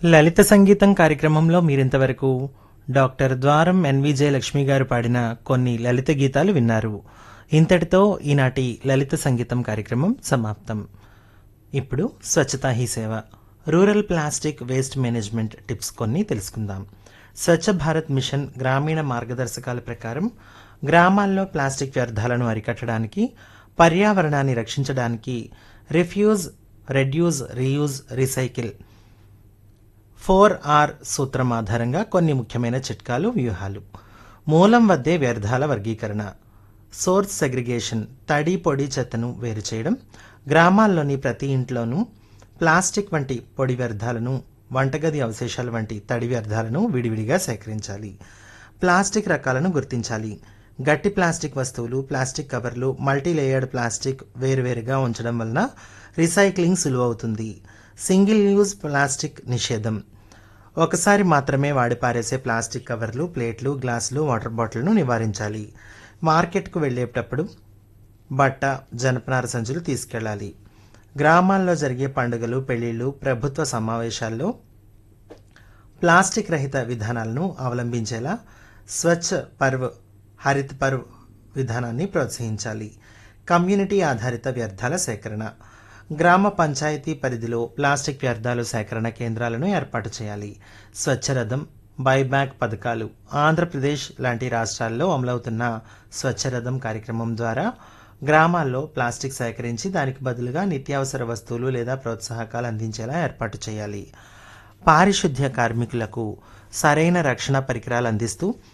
లలిత సంగీతం కార్యక్రమంలో మీరింతవరకు డాక్టర్ ద్వారం ఎన్విజే లక్ష్మి గారు పాడిన కొన్ని లలిత గీతాలు విన్నారు ఇంతటితో ఈనాటి లలిత సంగీతం కార్యక్రమం సమాప్తం ఇప్పుడు Swachhata Hi Seva rural plastic waste management tips కొన్ని తెలుసుకుందాం స్వచ్ఛ భారత్ మిషన్ గ్రామీణ మార్గదర్శకాల ప్రకారం గ్రామాల్లో ప్లాస్టిక్ వ్యర్థాలను అరికట్టడానికి పర్యావరణాన్ని రక్షించడానికి refuse reduce reuse recycle four R సూత్రం ఆధారంగా కొన్ని ముఖ్యమైన చిట్కాలు వ్యూహాలు మూలం వద్దే వ్యర్థాల వర్గీకరణ సోర్స్ సెగ్రిగేషన్ తడి పొడి చెత్తను వేరు చేయడం గ్రామాల్లోని ప్రతి ఇంట్లోనూ ప్లాస్టిక్ వంటి పొడి వ్యర్థాలను వంటగది అవశేషాల వంటి తడి వ్యర్థాలను విడివిడిగా సేకరించాలి ప్లాస్టిక్ రకాలను గుర్తించాలి గట్టి ప్లాస్టిక్ వస్తువులు ప్లాస్టిక్ కవర్లు మల్టీ లేయర్డ్ ప్లాస్టిక్ వేరువేరుగా ఉంచడం వలన రీసైక్లింగ్ సులువవుతుంది సింగిల్ యూజ్ ప్లాస్టిక్ నిషేధం ఒకసారి మాత్రమే వాడి పారేసే ప్లాస్టిక్ కవర్లు ప్లేట్లు గ్లాసులు వాటర్ బాటిల్ను నివారించాలి మార్కెట్కు వెళ్ళేటప్పుడు బట్ట జనపనార సంచులు తీసుకెళ్ళాలి గ్రామాల్లో జరిగే పండుగలు పెళ్లిళ్ళు ప్రభుత్వ సమావేశాల్లో ప్లాస్టిక్ రహిత విధానాలను అవలంబించేలా స్వచ్ఛ పర్వ్ హరిత్ పర్వ్ విధానాన్ని ప్రోత్సహించాలి కమ్యూనిటీ ఆధారిత వ్యర్థాల సేకరణ గ్రామ పంచాయతీ పరిధిలో ప్లాస్టిక్ వ్యర్థాలు సేకరణ కేంద్రాలను ఏర్పాటు చేయాలి స్వచ్ఛరథం బైబ్యాక్ పథకాలు ఆంధ్రప్రదేశ్ లాంటి రాష్ట్రాల్లో అమలవుతున్న స్వచ్ఛరథం కార్యక్రమం ద్వారా గ్రామాల్లో ప్లాస్టిక్ సేకరించి దానికి బదులుగా నిత్యావసర వస్తువులు లేదా ప్రోత్సాహకాలు అందించేలా ఏర్పాటు చేయాలి పారిశుద్ధ్య కార్మికులకు సరైన రక్షణ పరికరాలు అందిస్తూ